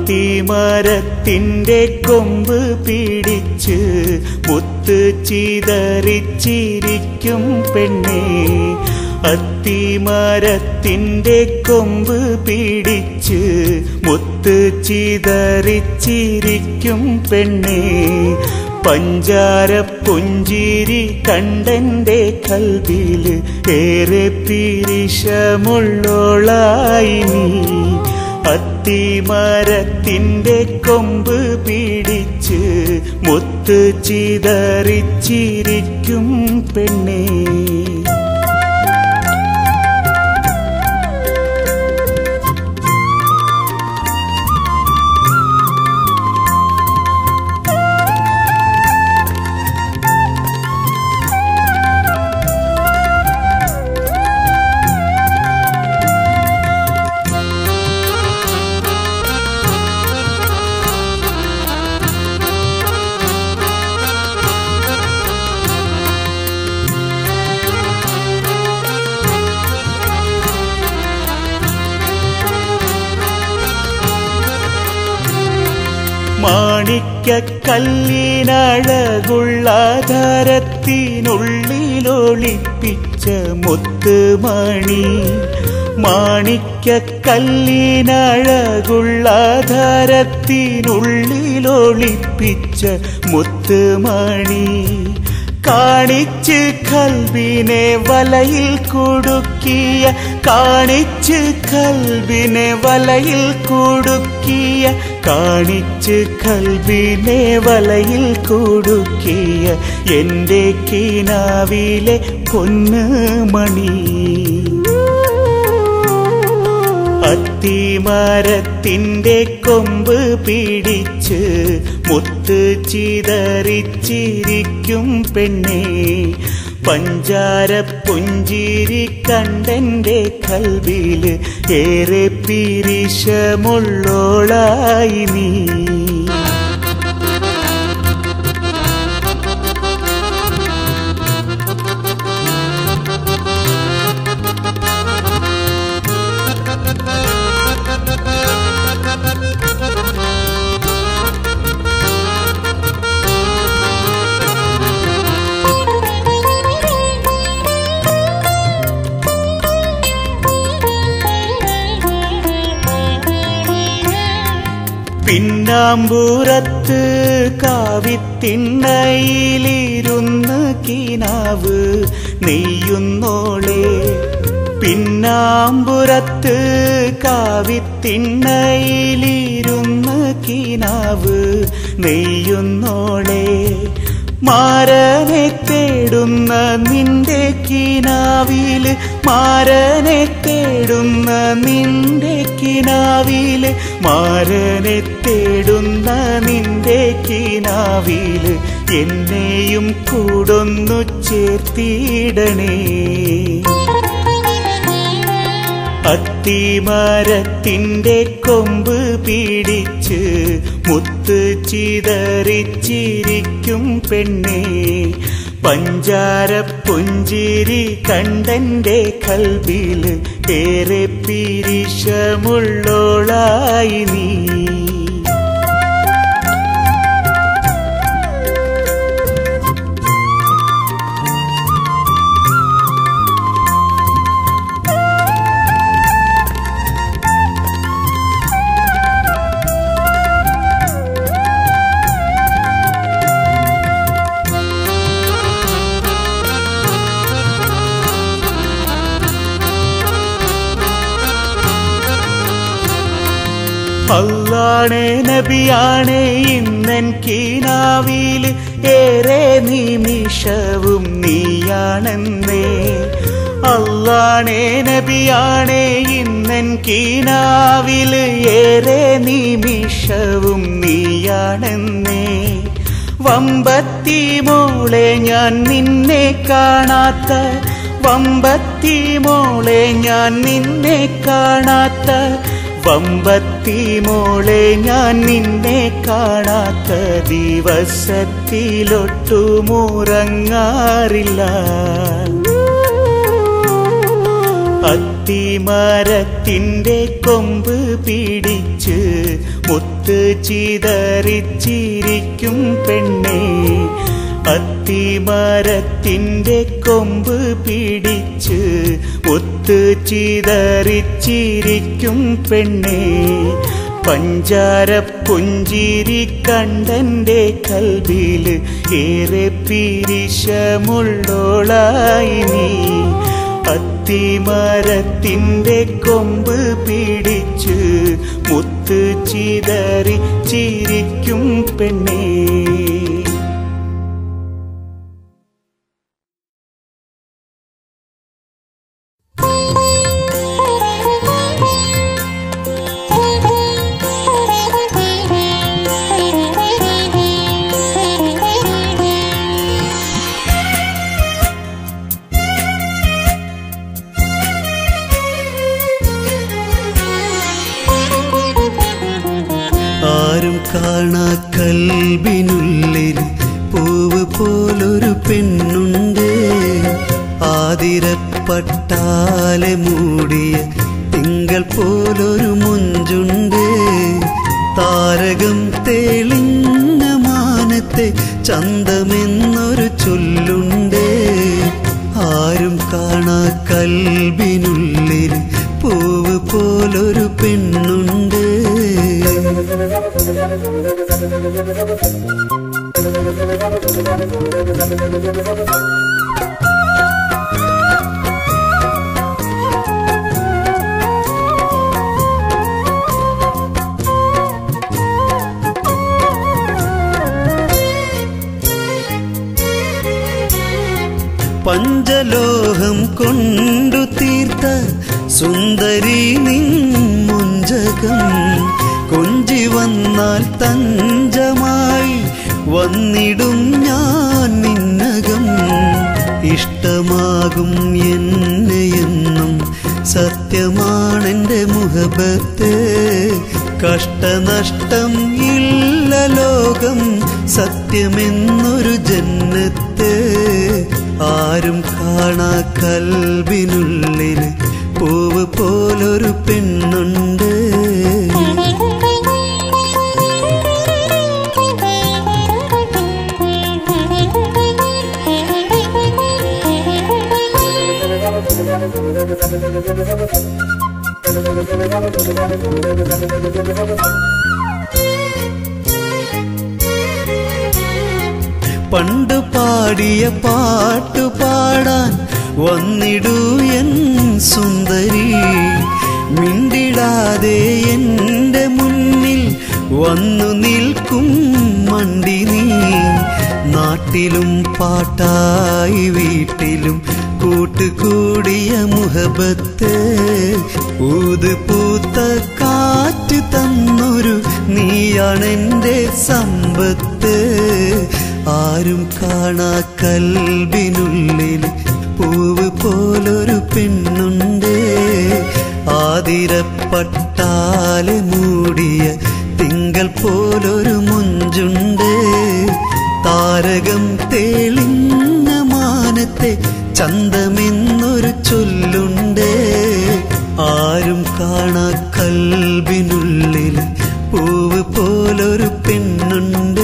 അത്തിമരത്തിൻ്റെ കൊമ്പ് പിടിച്ച് മുത്ത് ചിതറിച്ചിരിക്കും പെണ്ണേ അത്തിമരത്തിൻ്റെ കൊമ്പ് പിടിച്ച് മുത്ത് ചിതറിച്ചിരിക്കും പെണ്ണേ പഞ്ചാര പുഞ്ചിരി കണ്ടന്റെ കൽവില് ഏറെ പിരിശമുള്ളോളായി നീ അത്തിമരത്തിൻ്റെ കൊമ്പ് പിടിച്ച് മുത്ത് ചിതറിച്ചിരിക്കും പെണ്ണേ മാണിക്ക കല്ലിനഴകുള്ള ധരത്തിനുള്ളിലൊളിപ്പിച്ച മുത്തുമണി മാണിക്ക കല്ലിനഴകുള്ള ധരത്തിനുള്ളിലൊളിപ്പിച്ച മുത്തുമണി കാണിച്ച് കൽബിനെ വലയിൽ കുടുക്കിയ കാണിച്ച് കൽബിനെ വലയിൽ കുടുക്കിയ കാണിച്ച് കൽബിനെ വലയിൽ കുടുക്കിയ എൻ്റെ കിനാവിലെ പൊന്ന് മണി അത്തിമരത്തിൻ്റെ കൊമ്പ് പിടിച്ച് മുത്ത് ചിതറിച്ചിരിക്കും പെണ്ണേ പഞ്ചാര പുഞ്ചിരി കണ്ടന്റെ കൽവില് ഏറെ പിരിശമുള്ളോളായി നീ പിന്നാമ്പൂരത്ത് കാവിത്തിണ്ണയിലിരുന്ന് കിനാവ് നെയ്യുന്നോളെ പിന്നാമ്പുറത്ത് കാവിത്തിണ്ണയിലിരുന്ന് കിനാവ് നെയ്യുന്നോളെ മാരനെ തേടുന്ന നിന്റെ കിനാവില് മാരനെ തേടുന്ന നിന്റെ കിനാവില് മാരനെ തേടുന്ന നിന്റെ കിനാവില് എന്നെയും കൂടൊന്നു ചേർത്തിടണേ അത്തിമരത്തിൻ്റെ കൊമ്പ് പിടിച്ച് മുത്ത് ചിതറിച്ചിരിക്കും പെണ്ണേ പഞ്ചാര പുഞ്ചിരി കണ്ടന്റെ കൽബില് ഏറെ പിരിശമുള്ളോളായി നീ അല്ലാണേ നബിയാണേ ഇന്നൻ കീനാവില് ഏറെ നിമിഷവും നീയാണെന്നേ അല്ലാണേ നബിയാണേ ഇന്നൻ കീനാവില് ഏറെ നിമിഷവും നീയാണെന്നേ വമ്പത്തി മോളെ ഞാൻ നിന്നെ കാണാത്ത വമ്പത്തി മോളെ ഞാൻ നിന്നെ കാണാത്ത വമ്പത്തി മോളെ ഞാൻ നിന്നെ കാണാത്ത ദിവസത്തിലൊട്ടുമുറങ്ങാറില്ല അത്തിമരത്തിൻ്റെ കൊമ്പ് പിടിച്ച് മുത്ത് ചിതറിച്ചിരിക്കും പെണ്ണേ അത്തിമരത്തിൻ്റെ കൊമ്പ് പിടിച്ച് മുത്ത് ചിതറിച്ചിരിക്കും പെണ്ണേ പഞ്ചാര പുഞ്ചിരി കണ്ടന്റെ കൽവില് ഏറെ പിരിശമുള്ളോളായി നീ അത്തിമരത്തിൻ്റെ കൊമ്പ് പിടിച്ച് മുത്ത് ചിതറി ചിരിക്കും പെണ്ണേ ആരും കാണാ കൽബിനുള്ളിൽ പൂവ് പോലൊരു പെണ്ണുണ്ട് ആതിരപ്പട്ടാലെ മൂടിയ തിങ്കൾ പോലൊരു മുഞ്ചുണ്ട് താരകം തെളിഞ്ഞ മാനത്തെ ചന്തമെന്നൊരു ചൊല്ലുണ്ട് ആരും കാണാ കൽബിനുള്ളിൽ പൂവ് പോലൊരു പെണ്ണുണ്ട് പഞ്ചലോഹം കൊണ്ടു തീർത്ത സുന്ദരി നിൻ മുഞ്ചകം കൊഞ്ചി വന്നാൽ തഞ്ചമായി വന്നിടും ഞാൻ നിന്നകം ഇഷ്ടമാകും എന്നെയെന്നും സത്യമാണെന്റെ മുഹബത്ത് കഷ്ടനഷ്ടം ഇല്ല ലോകം സത്യമെന്നൊരു ജന്നത്ത് ആരും കാണാ കൽബിനുള്ളിൽ പൂവ് പോലൊരു പെണ്ണുണ്ട് പണ്ട് പാടിയ പാട്ടു പാടാൻ വന്നിടൂ എൻ സുന്ദരി മിണ്ടിടാതെ എന്റെ മുന്നിൽ വന്നു നിൽക്കും മണ്ടി നീ നാട്ടിലും പാട്ടായി വീട്ടിലും കൂട്ടുകൂടിയ മുഹബത്ത് ഊത് പൂത്ത കാറ്റ് തന്നൊരു നീയാണെന്റെ സമ്പത്ത് ആരും കാണാ കൽബിനുള്ളിൽ പൂവ് പോലൊരു പെണ്ണുണ്ട് ആതിരപ്പട്ടാലെ മൂടിയ തിങ്കൾ പോലൊരു മുഞ്ചുണ്ട് താരകം തെളിഞ്ഞ മാനത്തെ ചന്തമെന്നൊരു ചൊല്ലുണ്ട് ആരും കാണാ കൽബിനുള്ളിൽ പൂവ് പോലൊരു പെണ്ണുണ്ട്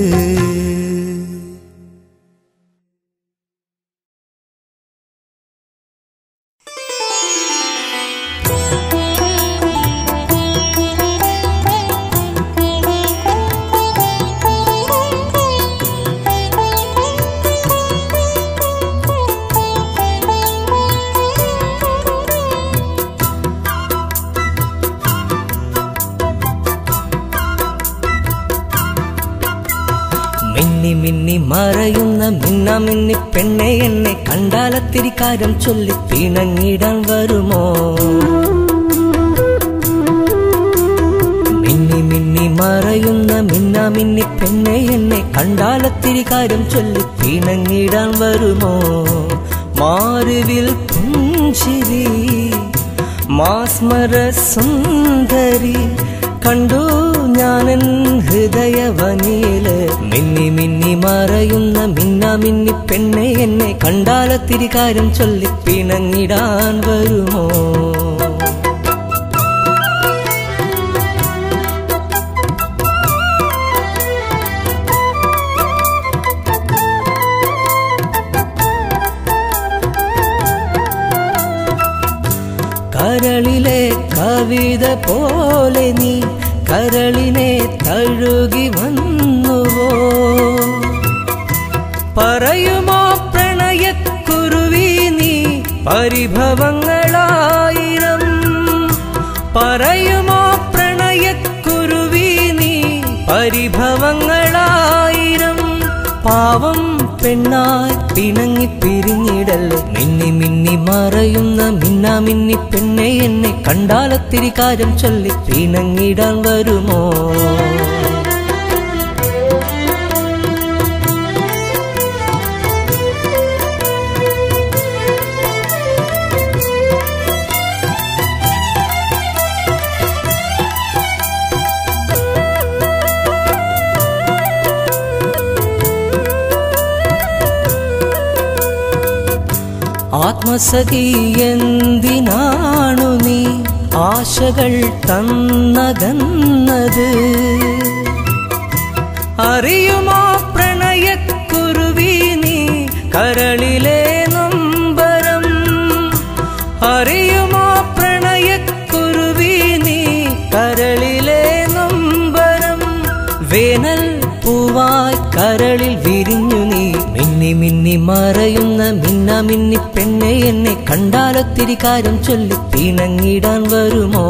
മിന്നി മിന്നി മറയുന്ന മിന്ന മിന്നി പെണ്ണെ എന്നെ കണ്ടാലത്തിരി കാര്യം ചൊല്ലി പിണങ്ങിടാൻ വരുമോ മിന്നി മിന്നി മറയുന്ന മിന്ന മിന്നി പെണ്ണെ എന്നെ കണ്ടാലത്തിരി കാര്യം ചൊല്ലി പിണങ്ങിടാൻ വരുമോ മാറുവിൽ പുഞ്ചിരി മാസ്മര സുന്ദരി കണ്ടു ഞാനൻ ഹൃദയവനിയില് മിന്നി മിന്നി മറയുന്ന മിന്ന മിന്നി പെണ്ണെ എന്നെ കണ്ടാലത്തിരി കാര്യം ചൊല്ലി പിണങ്ങിടാൻ വരുമോ പോലെ നീ കരളിനെ തഴുകി വന്നുവോ പറയുമോ പ്രണയക്കുരുവി നീ പരിഭവങ്ങളായിരം പറയുമോ പ്രണയക്കുരുവി നീ പരിഭവങ്ങളായിരം പാവം പെണ്ണായി പിണങ്ങി പിരിഞ്ഞിടല്ലേ മിന്നി മിന്നി മറയുന്ന മിന്ന മിന്നി പെണ്ണെ എന്നെ കണ്ടാലത്തിരി കാര്യം ചൊല്ലി പിണങ്ങിടാൻ വരുമോ ആത്മസഖി എന്തിനാണു നീ ആശകൾ തന്നകന്നത് അറിയുമോ പ്രണയക്കുരുവി നീ കരളിലെ നൊമ്പരം അറിയുമോ പ്രണയക്കുരുവി നീ കരളിലെ നൊമ്പരം വേനൽ പൂവായി കരളിൽ വിരിഞ്ഞു നീ മിന്നി മിന്നി മറയുന്ന മിന്ന മിന്നി പെണ്ണെ എന്നെ കണ്ടാലൊത്തിരി കാര്യം ചൊല്ലി പിണങ്ങിടാൻ വരുമോ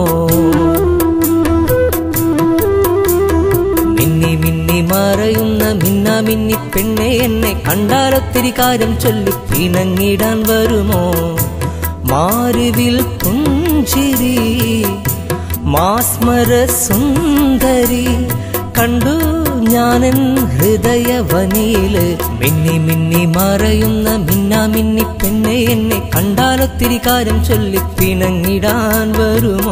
മിന്നി മിന്നി മറയുന്ന മിന്ന മിന്നി പെണ്ണെ എന്നെ കണ്ടാലൊത്തിരി കാര്യം ചൊല്ലി പിണങ്ങിടാൻ വരുമോ മാരുവിൽ പുഞ്ചിരി മാസ്മര സുന്ദരി കണ്ടു ഞാനൻ ഹൃദയവനിയില് മിന്നി മിന്നി മറയുന്ന മിന്ന മിന്നി പെണ്ണെ എന്നെ കണ്ടാലൊത്തിരി കാര്യം ചൊല്ലി പിണങ്ങിടാൻ വരുമോ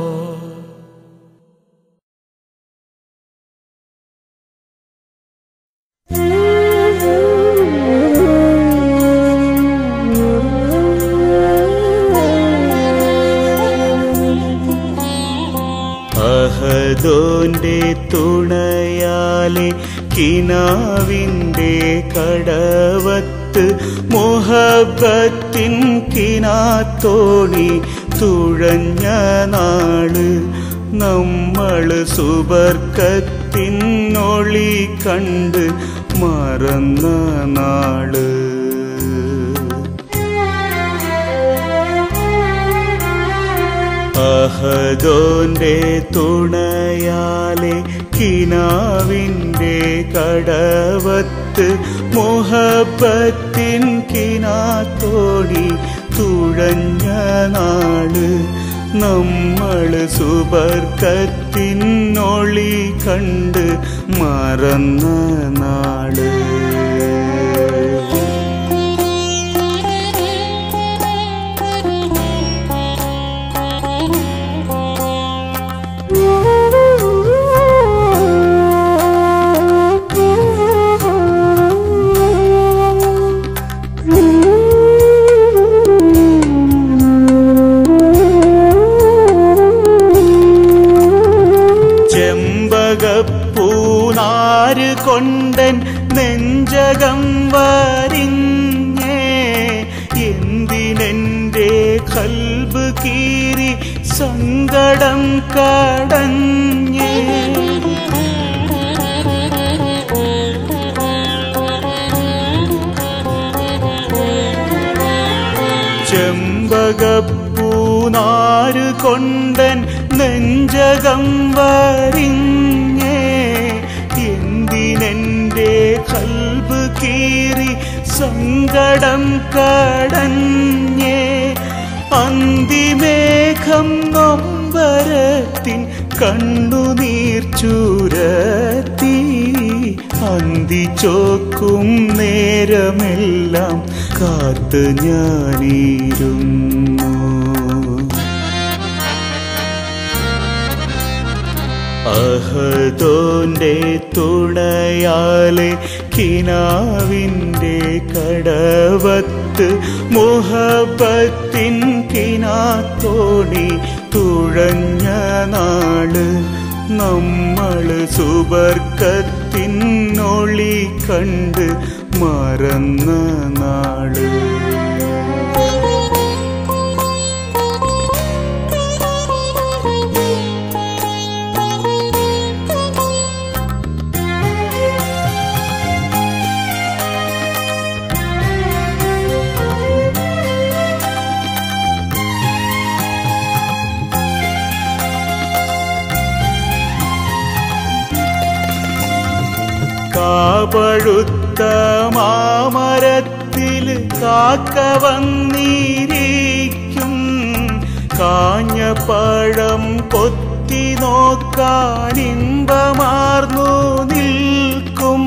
അഹദോന്റെ തുണയാലെ കിനാവിൻ്റെ കടവത്ത് മുഹബത്തിൻ കിനാത്തോണി തുഴഞ്ഞ നാള് നമ്മള് സുബർക്കത്തിനൊളി കണ്ട് മറന്ന നാള് അഹദോന്റെ തുണയാലെ കിനാവിൻ്റെ കടവത്ത് മുഹബത്തിൻ കിനാത്തോടി തുഴഞ്ഞ നാള് നമ്മള് സുബർക്കത്തിനൊളി കണ്ട് മറന്ന നാള് ചെമ്പകപ്പൂനാര് കൊണ്ടൻ നെഞ്ചകം വരിഞ്ഞേ എന്തിനെന്റെ കൽബ് കീറി സങ്കടം കടഞ്ഞേ ചെമ്പകപ്പൂനാര് കൊണ്ടൻ നെഞ്ചകം വരിഞ്ഞേ എന്തിനെന്റെ കൽബ് കീറി സങ്കടം കടഞ്ഞേ അന്തിമേഘം നൊമ്പരത്തിൻ കണ്ണുനീർ ചൂരത്തി അന്തി ചോക്കും നേരമെല്ലാം കാത്ത് ഞാനിരുന്നു അഹദോന്റെ തുണയാലെ കിനാവിൻ്റെ കടവത്ത് മുഹബത്തിൻ കിനാത്തോണി തുഴഞ്ഞ നാള് നമ്മള് സുബർക്കത്തിനൊളി കണ്ട് മറന്ന നാള് Thank you. കാപഴുത്ത മാമരത്തിൽ കാക്ക വന്നിരിക്കും കാഞ്ഞ പഴം കൊത്തി നോക്കാൻ ഇമ്പമാർന്നു നിൽക്കും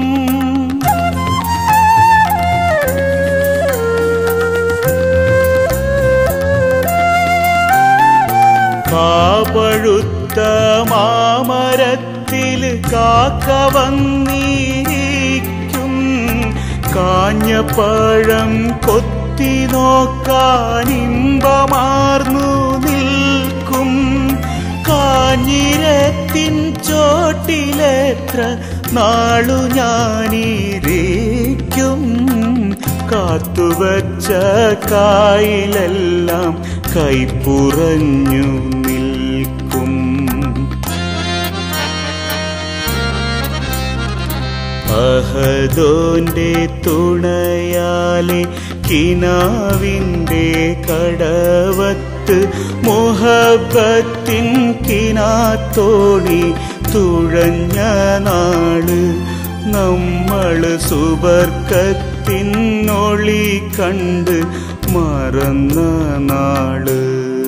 കാപഴുത്ത മാമരത്തിൽ കാക്ക വന്നിരിക്കും കാഞ്ഞ പഴം കൊത്തി നോക്കാൻ ഇമ്പമാർന്നു നിൽക്കും കാഞ്ഞിരത്തിൻ ചോട്ടിലെത്ര നാളു ഞാനിരിക്കും കാത്തുവച്ച കായിലെല്ലാം കൈപ്പുറഞ്ഞു നിൽക്കും അഹദോന്റെ തുണയാലെ കിനാവിൻ്റെ കടവത്ത് മുഹബത്തിൻ കിനാത്തോണി തുഴഞ്ഞ നാള് നമ്മള് സുബർക്കത്തിനൊളി കണ്ട് മറന്ന നാള്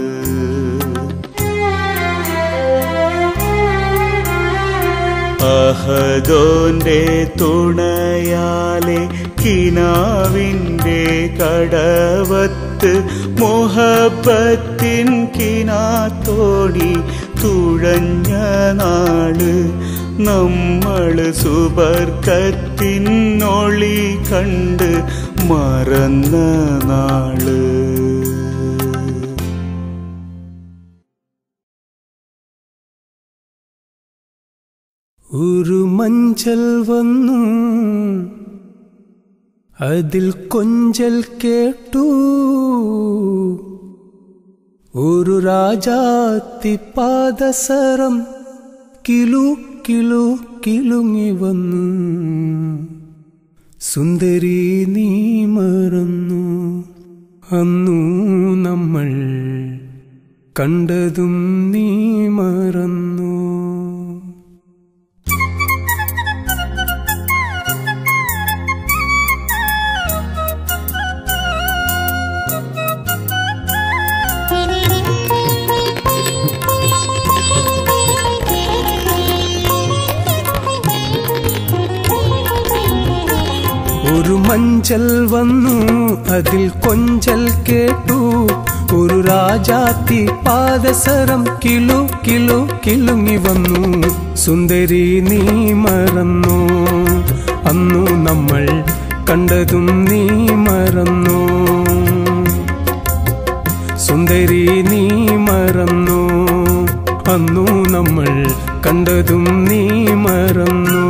അഹദോന്റെ തുണയാലെ കിനാവിൻ്റെ കടവത്ത് മുഹബത്തിൻ കിനാത്തോടി തുഴഞ്ഞ നാള് നമ്മള് സുബർക്കത്തിനൊളി കണ്ട് മറന്ന നാള് ഒരു മഞ്ചൽ വന്നു അതിൽ കൊഞ്ചൽ കേട്ടു ഒരു രാജാത്തി പാദസരം കിലു കിലു കിലുങ്ങി വന്നു സുന്ദരി നീ മറന്നു അന്നു നമ്മൾ കണ്ടതും നീ മറന്നു ഒരു മഞ്ചൽ വന്നു അതിൽ കൊഞ്ചൽ കേട്ടു ഒരു രാജാത്തി പാദസരം കിലു കിലു കിലുങ്ങി വന്നു സുന്ദരി നീ മറന്നു അന്നു നമ്മൾ കണ്ടതും നീ മറന്നു സുന്ദരി നീ മറന്നു അന്നു നമ്മൾ കണ്ടതും നീ മറന്നു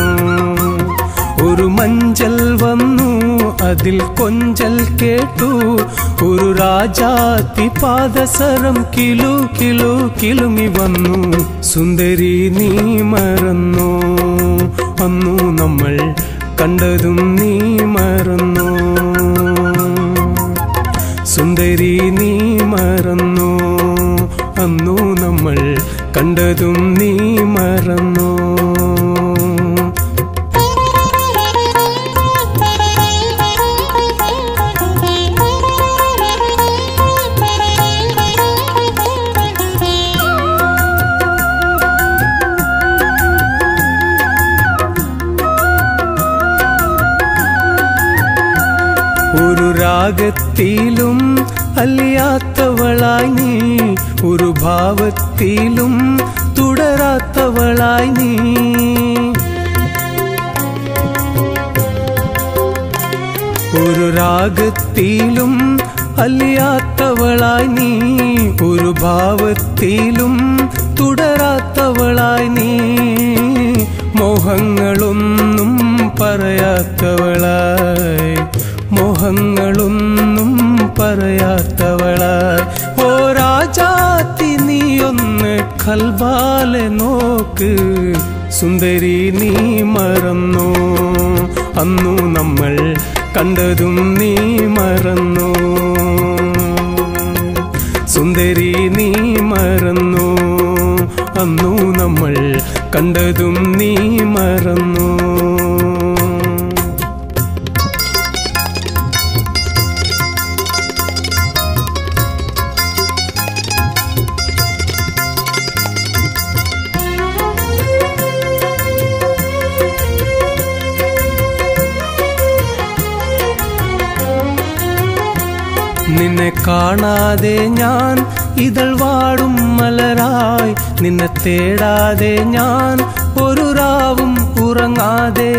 ഒരു മഞ്ചൽ വന്നു അതിൽ കൊഞ്ചൽ കേട്ടു ഒരു രാജാത്തി പാദസരം കിലു കിലു കിലുങ്ങി വന്നു സുന്ദരി നീ മറന്നു അന്നു നമ്മൾ കണ്ടതും നീ മറന്നു സുന്ദരി നീ മറന്നു അന്നു നമ്മൾ കണ്ടതും നീ മറന്നു ഒരു രാഗത്തിലും അലിയാത്തവളായി നീ ഒരു ഭാവത്തിലും തുടരാത്തവളായി നീ ഒരു രാഗത്തിലും അലിയാത്തവളായി നീ ഒരു ഭാവത്തിലും തുടരാത്തവളായി നീ മോഹങ്ങളൊന്നും പറയാത്തവളായി മോഹങ്ങളൊന്നും പറയാത്തവളായി ഓ രാജാത്തി നീയൊന്ന് കൽബാലെ നോക്ക് സുന്ദരി നീ മറന്നു അന്നു നമ്മൾ കണ്ടതും നീ മറന്നു സുന്ദരി നീ മറന്നു അന്നു നമ്മൾ കണ്ടതും നീ മറന്നു നിന്നെ കാണാതെ ഞാൻ ഇതൾ വാടും മലരായി നിന്നെ തേടാതെ ഞാൻ ഒരു രാവും ഉറങ്ങാതെ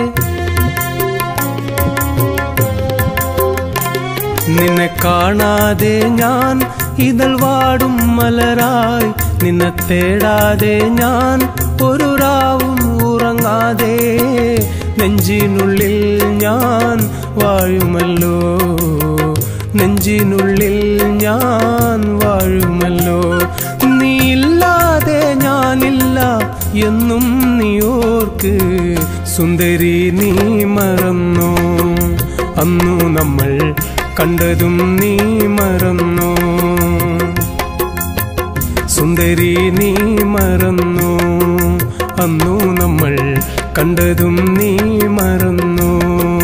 നിന്നെ കാണാതെ ഞാൻ ഇതൾ വാടും മലരായി നിന്നെ തേടാതെ ഞാൻ ഒരു രാവും ഉറങ്ങാതെ നെഞ്ചിനുള്ളിൽ ഞാൻ വാഴുമല്ലോ നെഞ്ചിനുള്ളിൽ ഞാൻ വാഴുമല്ലോ നീയില്ലാതെ ഞാനില്ല എന്നും നീ ഓർക്ക് സുന്ദരി നീ മറന്നോ അന്നു നമ്മൾ കണ്ടതും നീ മറന്നോ സുന്ദരി നീ മറന്നു അന്നു നമ്മൾ കണ്ടതും നീ മറന്നു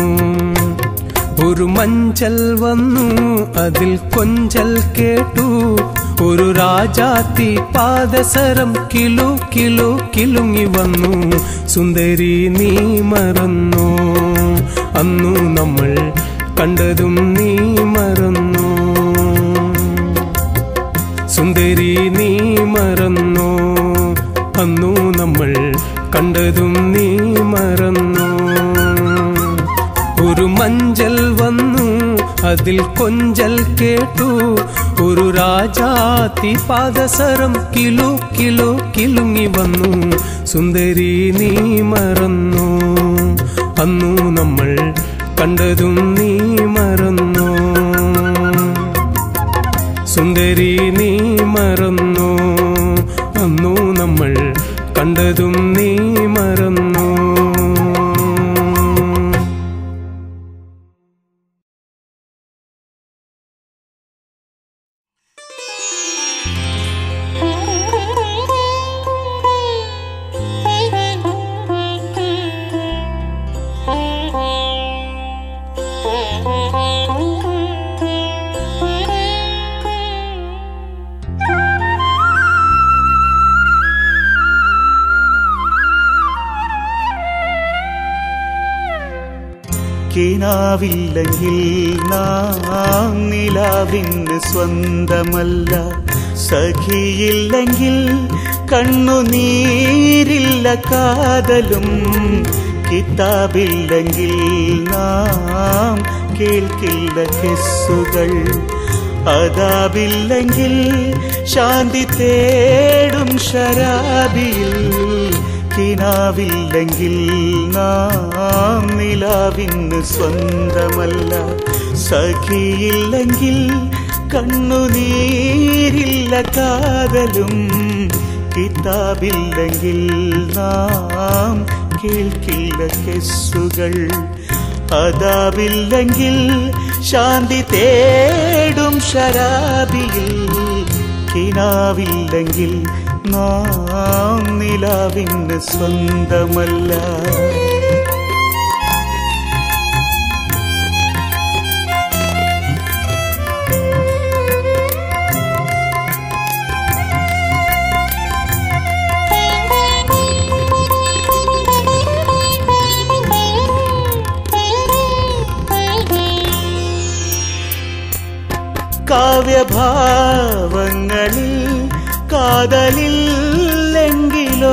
ഒരു മഞ്ചൽ വന്നു അതിൽ കൊഞ്ചൽ കേട്ടു ഒരു രാജാത്തി പാദസരം കിലു കിലു കിലുങ്ങി വന്നു സുന്ദരി നീ മറന്നു അന്നു നമ്മൾ കണ്ടതും നീ മറന്നു സുന്ദരി നീ മറന്നു അന്നു നമ്മൾ കണ്ടതും നീ മറന്നു ഒരു മഞ്ചൽ വന്നു അതിൽ കൊഞ്ചൽ കേട്ടു ഒരു രാജാത്തി പാദസരം കിലു കിലു കിലുങ്ങി വന്നു സുന്ദരി നീ മറന്നു അന്നു നമ്മൾ കണ്ടതും നീ മറന്നു സുന്ദരി നീ മറന്നു അന്നു നമ്മൾ കണ്ടതും നീ മറന്നു കിനാവില്ലെങ്കിൽ നാം നിലാവിന് സ്വന്തമല്ല സഖിയില്ലെങ്കിൽ കണ്ണുനീരില്ല കാതലും കിതാബില്ലെങ്കിൽ നാം കേൾക്കില്ല കെസ്സുകൾ അതാബില്ലെങ്കിൽ ശാന്തി തേടും ശരാബിയിൽ കിനാവില്ലെങ്കിൽ നാം നിലാവിന് സ്വന്തമല്ല സഖിയില്ലെങ്കിൽ കണ്ണുനീരില്ല കാതലും കിതാബില്ലെങ്കിൽ നാം കേൾക്കില്ല കെസ്സുകൾ അതാവില്ലെങ്കിൽ ശാന്തി തേടും ശരാബിയിൽ കിനാവില്ലെങ്കിൽ നാം നിലാവിന് സ്വന്തമല്ല കാവ്യഭാവങ്ങളിൽ കാതലില്ലെങ്കിലോ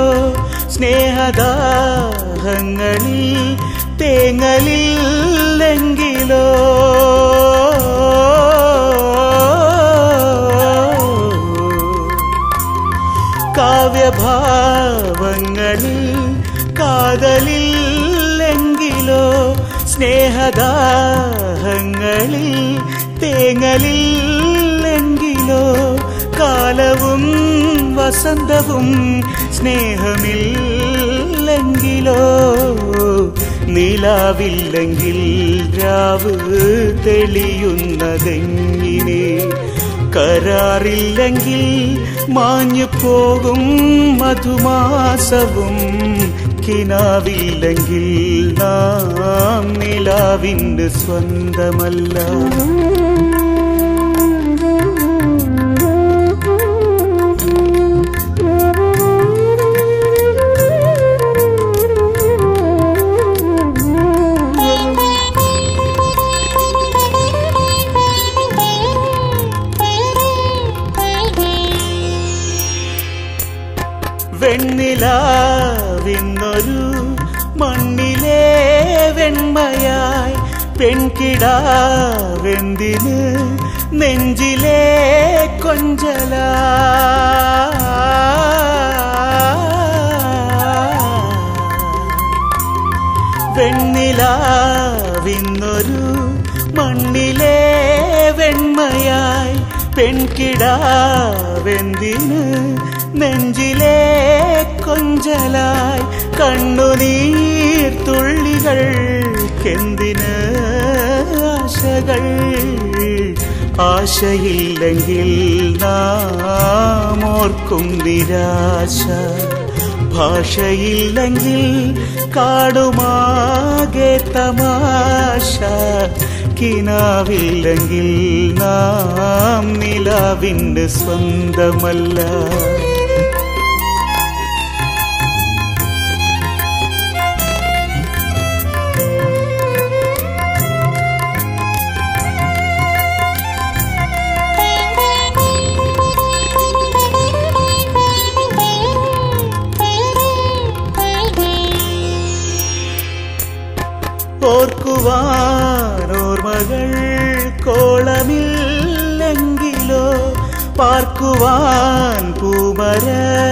സ്നേഹദാഹങ്ങളിൽ തേങ്ങലില്ലെങ്കിലോ കാവ്യഭാവങ്ങളിൽ കാതലില്ലെങ്കിലോ സ്നേഹദാഹങ്ങളിൽ തേങ്ങലില്ലെങ്കിലോ കാലവും വസന്തവും സ്നേഹമില്ലെങ്കിലോ നിലാവില്ലെങ്കിൽ രാവ് തെളിയുന്നതെങ്ങിനെ കരാറില്ലെങ്കിൽ മാഞ്ഞു പോകും മധുമാസവും കിനാവില്ലെങ്കിൽ നാം നിലാവിൻ്റെ സ്വന്തമല്ല വെണ്ണിലാവിന്നൊരു മണ്ണിലെ വെണ്മയായി പെൺകിടാവെന്തിന് നെഞ്ചിലെ കൊഞ്ചല വെണ്ണിലാവിന്നൊരു മണ്ണിലെ വെണ്മയായി പെൺകിടാവെന്തിന് നെഞ്ചിലെ കൊഞ്ചലായി കണ്ണുനീർ തുള്ളികൾക്കെന്തിന് ആശകൾ ആശയില്ലെങ്കിൽ നാം ഓർക്കും നിരാശ ഭാഷയില്ലെങ്കിൽ കാടുമാകെ തമാശ കിനാവില്ലെങ്കിൽ നാം നിലാവിൻ്റെ സ്വന്തമല്ല ഓർക്കുവാനോർമകൾ കോളമില്ലെങ്കിലോ പാർക്കുവാൻ പൂമര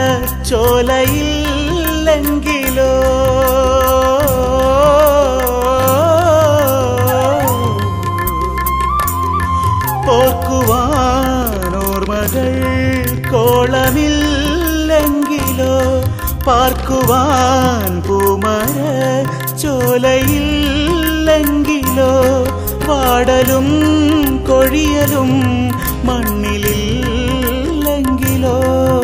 ചോലയില്ലെങ്കിലോ ഓർക്കുവാനോർമകൾ കോളമില്ലെങ്കിലോ പാർക്കുവാൻ പൂമര ചോലയില്ലെങ്കിലോ പാടലും കൊഴിയലും മണ്ണിലില്ലെങ്കിലോ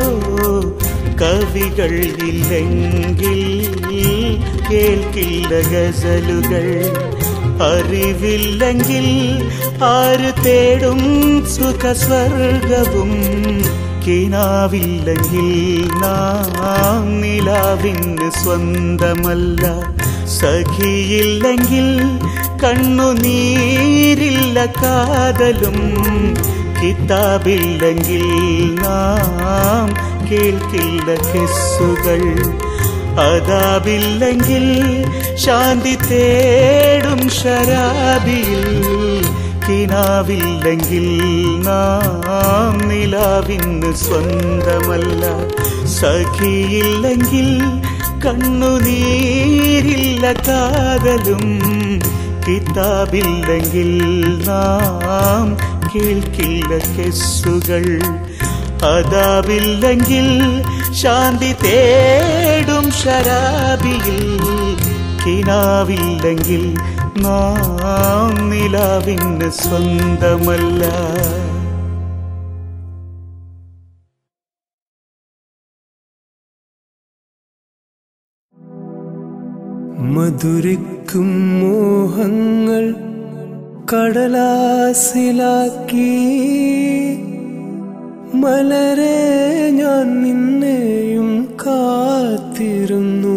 കവികൾ ഇല്ലെങ്കിൽ കേൾക്കില്ല ഗസലുകൾ അറിവില്ലെങ്കിൽ ആര് തേടും സുഖസ്വർഗവും കിനാവില്ലെങ്കിൽ നാം നിലാവിന് സ്വന്തമല്ല സഖിയില്ലെങ്കിൽ കണ്ണുനീരില്ല കാതലും കിതാബില്ലെങ്കിൽ നാം കേൾക്കില്ല കെസ്സുകൾ അതാബില്ലെങ്കിൽ ശാന്തി തേടും ശരാബിയിൽ കിനാവില്ലെങ്കിൽ നാം നിലാവിന് സ്വന്തമല്ല സഖിയില്ലെങ്കിൽ കണ്ണുനീരില്ല കാതലും കിതാബില്ലെങ്കിൽ നാം കേൾക്കില്ല കെസ്സുകൾ അതാവില്ലെങ്കിൽ ശാന്തി തേടും ശരാബിയിൽ കിനാവില്ലെങ്കിൽ നാം നിലാവിന് സ്വന്തമല്ല മധുരിക്കും മോഹങ്ങൾ കടലാസിലാക്കി മലരെ ഞാൻ നിന്നെയും കാത്തിരുന്നു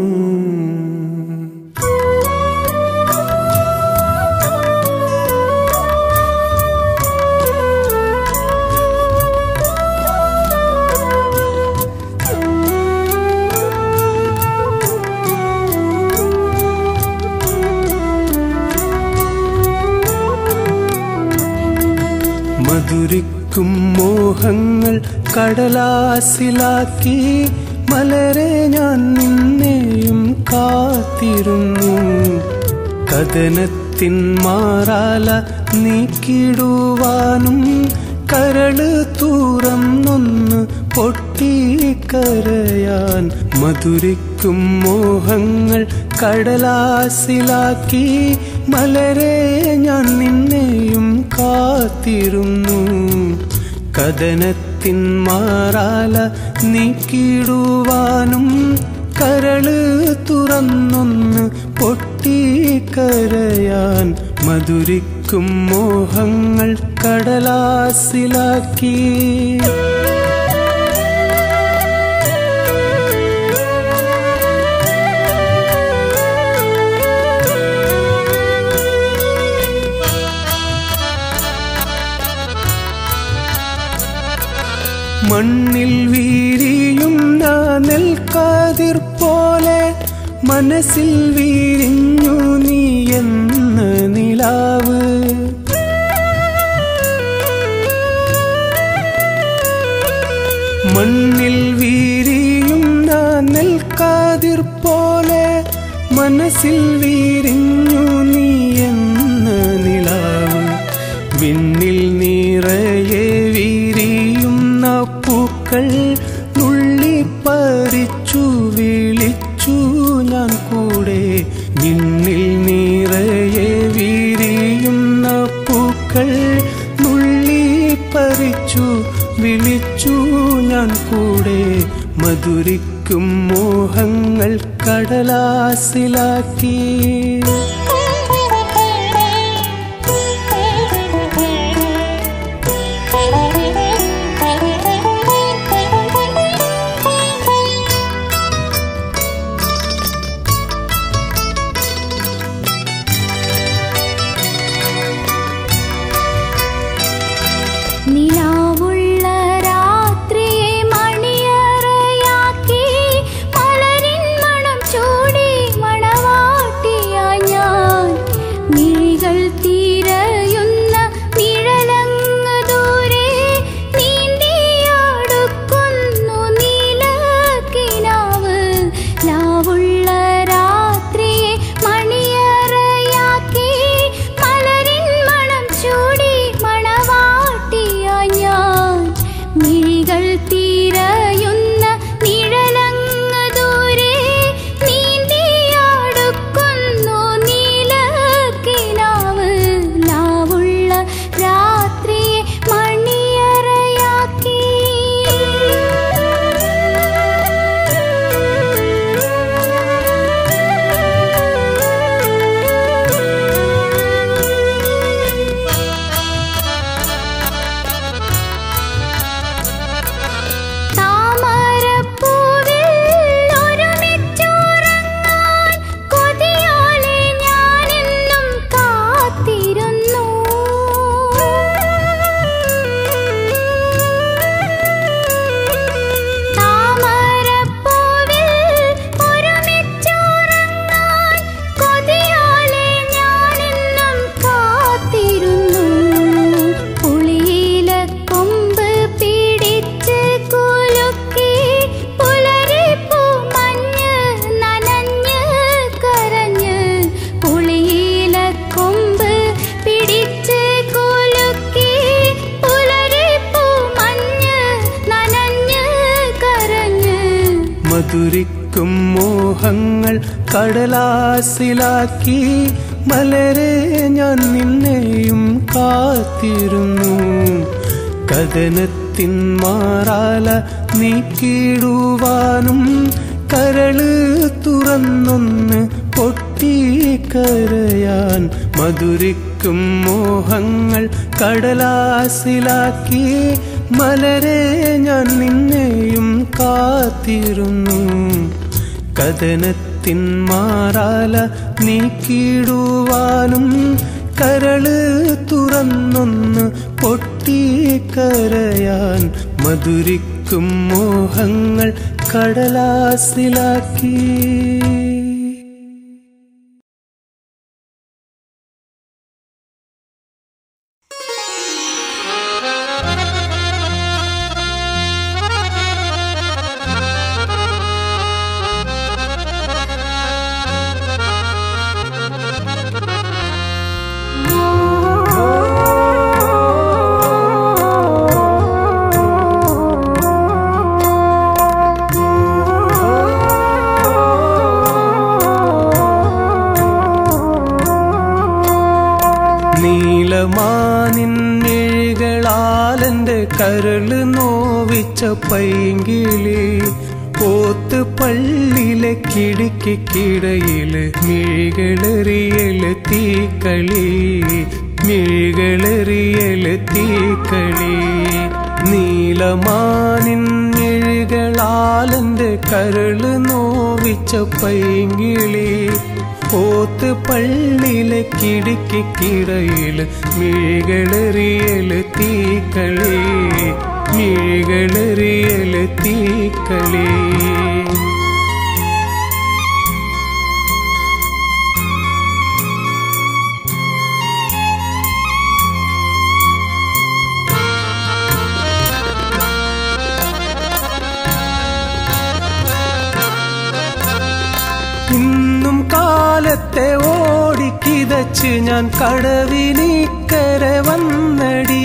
മധുരിക്കും മോഹങ്ങൾ കടലാസിലാക്കി മലരെ ഞാൻ നിന്നെയും കാത്തിരുന്നു കഥനത്തിൻ മാറാല നീക്കിടുവാനും കരള് തുറന്നൊന്ന് പൊട്ടിക്കരയാൻ മധുരിക്കും മോഹങ്ങൾ കടലാസിലാക്കി മലരെ ഞാൻ നിന്നെയും കാത്തിരുന്നു കഥനത്തിൻ മാറാല നീക്കിടുവാനും കരള് തുറന്നൊന്ന് പൊട്ടിക്കരയാൻ മധുരിക്കും മോഹങ്ങൾ കടലാസിലാക്കി മണ്ണിൽ വീരിയുന്ന നെൽക്കാ നെൽക്കാതിർ പോലെ മനസ്സിൽ വീരിഞ്ഞു നീ എന്ന നിലാവ് മണ്ണിൽ വീരിയുന്ന നെൽക്കാതിർ പോലെ മനസ്സിൽ വീരിഞ്ഞു നീ എന്ന നിലാവ് വിണ്ണിൽ നിറയെ വീരിയുന്ന പൂക്കൾ നുള്ളിപ്പറിച്ചു വിളിച്ചു ഞാൻ കൂടെ വിണ്ണിൽ നിറയെ വീരിയുന്ന പൂക്കൾ നുള്ളിപ്പറിച്ചു വിളിച്ചു ഞാൻ കൂടെ മധുരിക്കും മോഹങ്ങൾ കടലാസിലാക്കി നിലാവുള്ള രാത്രിയെ മണിയറയാക്കി മലരിൻ മണം ചൂടി മണവാട്ടിയ ഞാൻ മിഴികൾ തീരയുന്ന നിഴലങ്ങ് ദൂരെ നീന്തിയാടുക്കുന്നു നീലക്കിനാവ് ലാവുള്ള രാത്രിയെ മണിയറയാക്കി മലരിൻ മണം ചൂടി മണവാട്ടിയ ഞാൻ മിഴികൾ തീരയുന്ന നിഴലങ്ങ് ദൂരെ നീന്തിയാടുക്കുന്നു നീലക്കിനാവ് ലാവുള്ള രാത്രിയെ മണിയറയാക്കി താമരപ്പൂവിൽ ഒരുമിച്ചുറങ്ങാൻ കൊതിയോടെ ഞാനെന്നും കാത്തിരുന്നു താമരപ്പൂവിൽ ഒരുമിച്ചുറങ്ങാൻ കൊതിയോടെ ഞാനെന്നും കാത്തിരുന്നു പുളിയില കൊമ്പ് പിടിച്ച് കുലുക്കി പുലരിപ്പൂ മഞ്ഞ് നനഞ്ഞ് കരഞ്ഞ് പുളിയില കൊമ്പ് പിടിച്ച് കുലുക്കി പുലരിപ്പൂ മഞ്ഞ് നനഞ്ഞ് കരഞ്ഞ് മധുരിക്കും മോഹങ്ങൾ കടലാസിലാക്കി മലരെ ഞാൻ നിന്നെയും കാത്തിരുന്നു കഥനത്തിൻ മാറാല നീക്കിടുവാനും കരള് തുറന്നൊന്ന് പൊട്ടിക്കരയാൻ മധുരിക്കും മോഹങ്ങൾ കടലാസിലാക്കി മലരെ ഞാൻ നിന്നെയും കാത്തിരുന്നു കഥനത്തിൻ മാറാല നീക്കിടുവാനും കരള് തുറന്നൊന്ന് പൊട്ടിക്കരയാൻ മധുരിക്കും മോഹങ്ങൾ കടലാസിലാക്കി നീലമാനിന്നിഴകളാലെന്റെ കരള് നോവിച്ച പൈങ്കിളി പോത്ത് പള്ളിലെ കിടുക്കിക്കിടയില് മിഴികളെറിയല് തീക്കളി മിഴികളെറിയല് തീക്കളി നീലമാനിന്നിഴകളാലെന്റെ കരള് നോവിച്ച പൈങ്കിളി പോത്ത് പള്ളിലെ കിടുക്കിക്കിടയില് മിഴികളെറിയല് തീക്കളി മിഴികളെറിയല് തീക്കളി ഇന്നും കാലത്തെ ഓടിക്കിതച്ച് ഞാൻ കടവിനിക്കര വന്നടി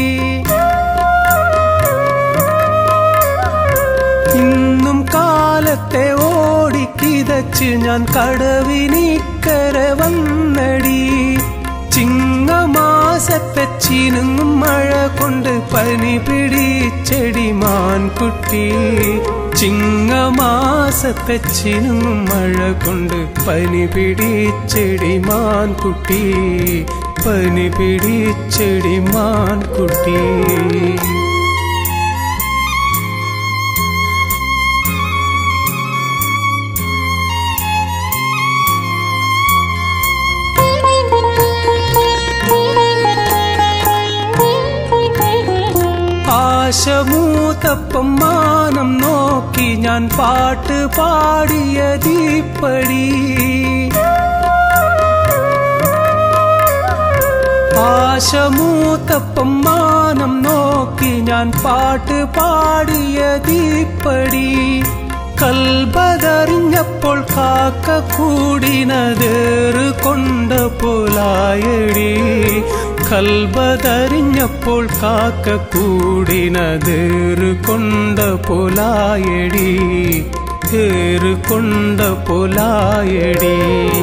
ഇന്നും കാലത്തെ ഓടിക്കിതച്ച് ഞാൻ കടവിനിക്കര വന്നടി ചിങ്ങമാസത്തെ ചിനുങ്ങും മഴ കൊണ്ട് പനി പിടിച്ചെടി മാൻകുട്ടി ചിങ്ങമാസത്തെ ചിനുങ്ങും മഴ കൊണ്ട് പനി പിടിച്ചെടി മാൻകുട്ടി പനി പിടിച്ചെടി മാൻകുട്ടി ആശമൂത്തപ്പം മാനം നോക്കി ഞാൻ പാട്ട് പാടിയ ദീപ്പടി ആശമൂത്തപ്പം മാനം നോക്കി ഞാൻ പാട്ട് പാടിയ ദീപ്പടി കൽബതറിഞ്ഞപ്പോൾ കാക്ക കൂടിനതേറ് കൊണ്ട പോലായടി കൽബതറിഞ്ഞപ്പോൾ കാക്ക കൂടിനതേറ് കൊണ്ട പോലായടി ഏറ് കൊണ്ട പോലായടി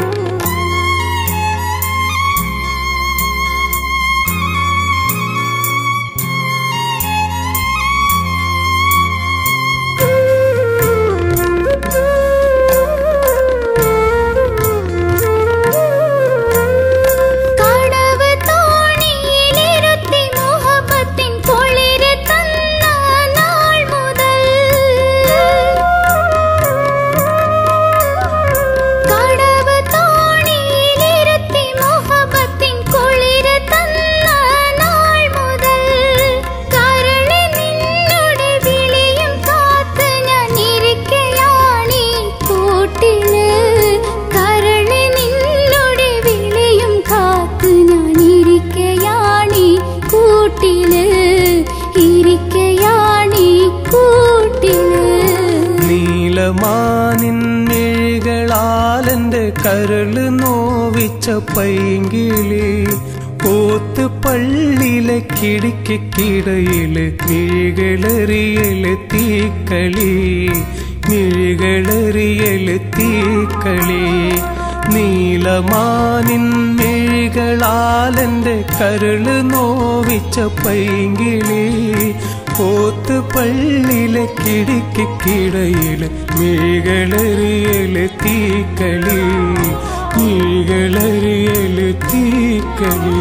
കടവ് തോണിയിലിരുത്തി മുഹബത്തിൻ കുളിര് തന്ന നാൾ മുതൽ കടവ് തോണിയിലിരുത്തി മുഹബത്തിൻ കുളിര് തന്ന നാൾ മുതൽ കരളി നിന്നുടെ വിളിയും കാത്ത് ഞാൻ ഇരിക്കയാണീ കൂട്ടില് കരളി നിന്നുടെ വിളിയും കാത്ത് ഞാൻ ഇരിക്കയാണീ കൂട്ടില് ഇരിക്കയാണീ കൂട്ടില് നീലമാനിന്നിഴകളാലെന്റെ കരള് നോവിച്ച പൈങ്കിളി പോത്ത് പള്ളിയിലെ കിടിക്കിടയില് മിഴികളെറിയല് തീക്കളി മിഴികളെറിയല് തീക്കളി നീലമാനിൻ മിഴികളാലെന്റെ കരള് നോവിച്ച പൈങ്കിളി പോത്ത് പള്ളിയിലെ കിടിക്കിടയില് മിഴികളെറിയല് തീക്കളി മിഴികളെറിയല് തീക്കളി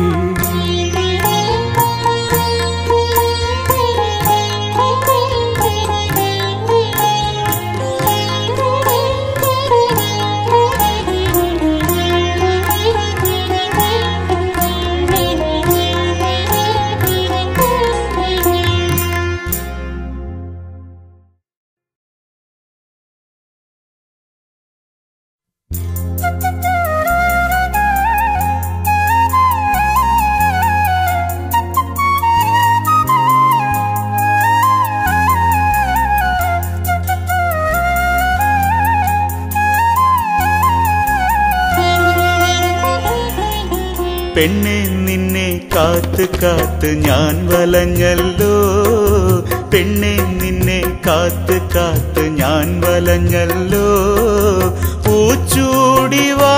പെണ്ണെ നിന്നെ കാത്ത് കാത്ത് ഞാൻ വലഞ്ഞല്ലോ പെണ്ണെ നിന്നെ കാത്ത് കാത്ത് ഞാൻ വലഞ്ഞല്ലോ പൂച്ചൂടി വാ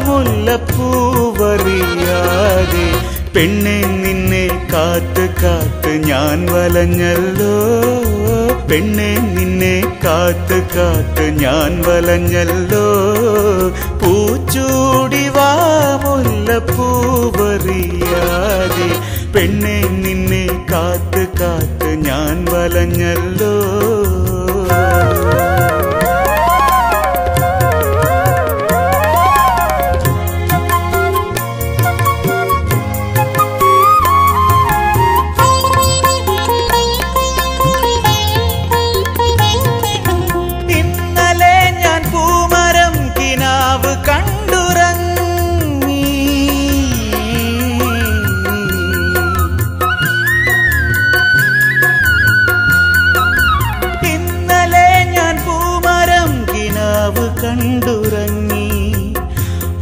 മുല്ലപ്പൂവറിയാതെ പെണ്ണെ നിന്നെ കാത്ത് കാത്ത് ഞാൻ വലഞ്ഞല്ലോ പെണ്ണെ നിന്നെ കാത്ത് കാത്ത് ഞാൻ വലഞ്ഞല്ലോ പൂച്ചൂടി വാ മുല്ലപ്പൂവറിയാതെ പെണ്ണെ നിന്നെ കാത്ത് കാത്ത് ഞാൻ വലഞ്ഞല്ലോ ഇന്നലെ ഞാൻ പൂമരം കിനാവ് കണ്ടുറങ്ങി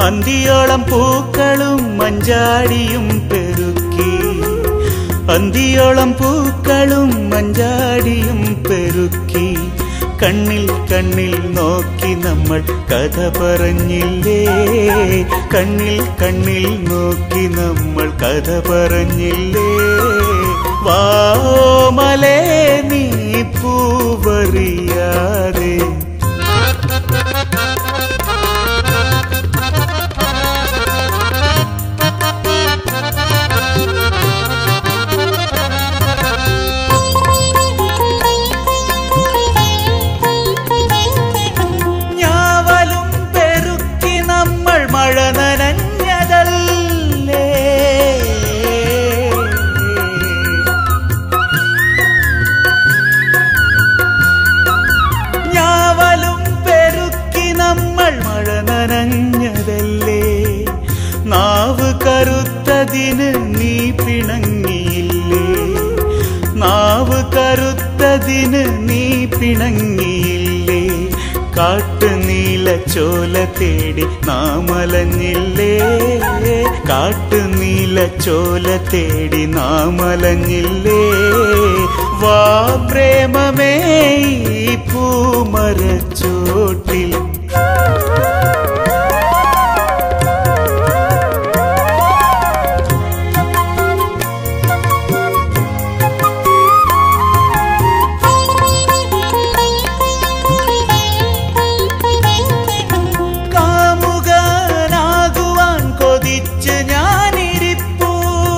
അന്തിയോളം പൂക്കളും മഞ്ചാടിയും പെരുക്കി അന്തിയോളം പൂക്കളും മഞ്ചാടിയും പെരുക്കി കണ്ണിൽ കണ്ണിൽ നോക്കി നമ്മൾ കഥ പറഞ്ഞില്ലേ കണ്ണിൽ കണ്ണിൽ നോക്കി നമ്മൾ കഥ പറഞ്ഞില്ലേ വാമലേ നീ പൂവറിയാതെ ഞാവലും പെരുക്കി നമ്മൾ മഴ നനഞ്ഞതല്ലേ ഞാവലും പെരുക്കി നമ്മൾ മഴ നനഞ്ഞതല്ലേ നാവ് കറുത്തതിന് നീ പിണങ്ങിയില്ലേ നാവ് കറുത്തതിന് നീ പിണങ്ങിയില്ലേ കാട്ടുനീല ചോല തേടി നാമലഞ്ഞില്ലേ കാട്ടുനീല ചോല തേടി നാമലഞ്ഞില്ലേ വാ പ്രേമമേ ഈ പൂമരച്ചോട്ടിൽ കാമുകനാകുവാൻ കൊതിച്ച് ഞാനിരിപ്പൂ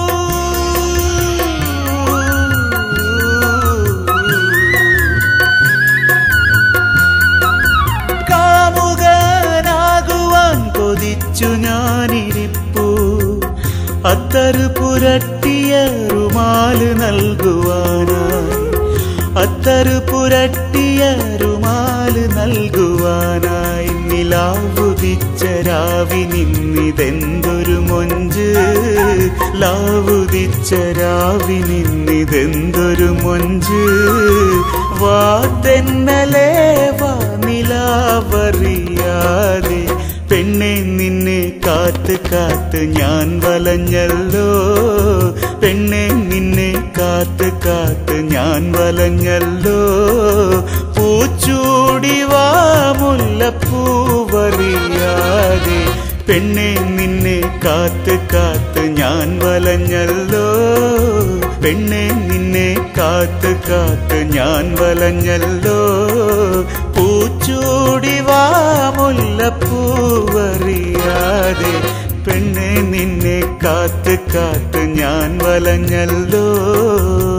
കാമുകനാകുവാൻ കൊതിച്ചു ഞാനിരിപ്പൂ അത്തറ് പുരട്ടിയ റുമാല് നൽകുവാനായി അത്തറ് പുരട്ടിയ റുമാല് നൽകുവാനായി നിലാവുദിച്ച രാവി നിന്നിതെന്തൊരു മൊഞ്ച് ലാവുദിച്ച രാവി നിന്നിതെന്തൊരു മൊഞ്ച് വാ തെന്നലേ വാ നിലാവറിയാതെ പെണ്ണെ നിന്നെ കാത്ത് കാത്ത് ഞാൻ വലഞ്ഞല്ലോ പെണ്ണെ നിന്നെ കാത്ത് കാത്ത് ഞാൻ വലഞ്ഞല്ലോ പൂച്ചൂടി വാ മുല്ലപ്പൂവറിയാതെ പെണ്ണെ നിന്നെ കാത്ത് കാത്ത് ഞാൻ വലഞ്ഞല്ലോ പെണ്ണെ നിന്നെ കാത്ത് കാത്ത് ഞാൻ വലഞ്ഞല്ലോ പൂച്ചൂടി വാ മുല്ലപ്പൂവറിയാതെ പെണ്ണെ നിന്നെ കാത്ത് കാത്ത് ഞാൻ വലഞ്ഞല്ലോ